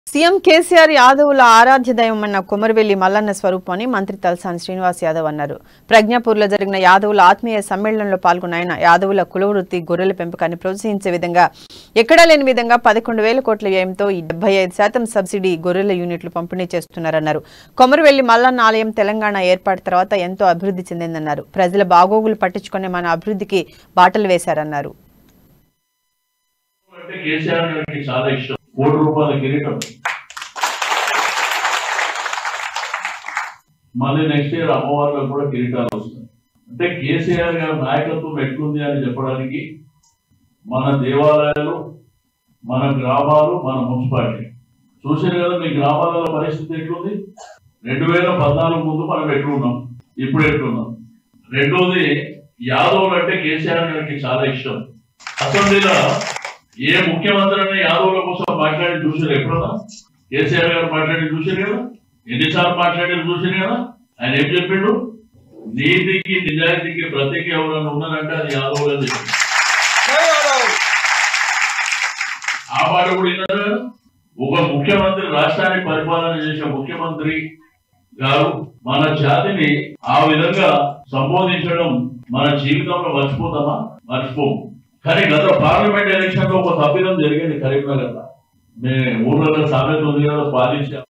CM KCR యాదవుల ఆరాధ్య దైవమన్న కొమరవెల్లి మల్లన్న స్వరూపాన్ని మంత్రి తలసాని శ్రీనివాస్ యాదవ్ అన్నారు ప్రజ్ఞాపూర్లో జరిగిన యాదవుల ఆత్మీయ సమ్మేళనంలో పాల్గొన్న ఆయన యాదవుల కులవృత్తి గొర్రెల పెంపకాన్ని ప్రోత్సహించే విధంగా ఎక్కడా లేని విధంగా పదకొండు వేల కోట్ల వ్యయంతో ఈ డెబ్బై ఐదు శాతం సబ్సిడీ గొర్రెల యూనిట్లు పంపిణీ చేస్తున్నారన్నారు కొమరవెల్లి మల్లన్న ఆలయం తెలంగాణ ఏర్పాటు తర్వాత ఎంతో అభివృద్ధి చెందిందన్నారు ప్రజల బాగోగులు పట్టించుకునే మన అభివృద్ధికి బాటలు వేశారన్నారు అంటే కేసీఆర్ గారికి చాలా ఇష్టం కోటి రూపాయల కిరీటం మళ్ళీ నెక్స్ట్ ఇయర్ అమ్మవార్లకు కూడా కిరీటాలు వస్తాయి అంటే కేసీఆర్ గారి నాయకత్వం ఎట్లుంది అని చెప్పడానికి మన దేవాలయాలు మన గ్రామాలు మన మున్సిపాలిటీ చూసారు కదా మీ గ్రామాలలో పరిస్థితి ఎట్లుంది రెండు వేల పద్నాలుగు ముందు మనం ఎట్లున్నాం ఇప్పుడు ఎట్లున్నాం రెండోది యాదవులు అంటే కేసీఆర్ గారికి చాలా ఇష్టం అసెంబ్లీలో ఏ ముఖ్యమంత్రిని యాదవుల కోసం మాట్లాడి చూసారు ఎప్పుడన్నా కేసీఆర్ గారు మాట్లాడి చూసారు కదా ఎన్నిసార్లు మాట్లాడి చూసారు కదా ఆయన ఏం చెప్పిండు నీతికి నిజాయితీకి ప్రతీక ఎవరైనా ఉన్నారంటే అది యాదవులు అని చెప్పిండు ఆ మాట కూడా విన్నారు కదా ఒక ముఖ్యమంత్రి రాష్ట్రాన్ని పరిపాలన చేసే ముఖ్యమంత్రి గారు మన జాతిని ఆ విధంగా సంబోధించడం మన జీవితంలో మర్చిపోతామా మర్చిపోము కానీ గత పార్లమెంట్ ఎలక్షన్ లో ఒక తప్పిదం జరిగింది కరీంనగర్ లో మే ఊర్లలో సామెత ఉంది కదా పాలించాం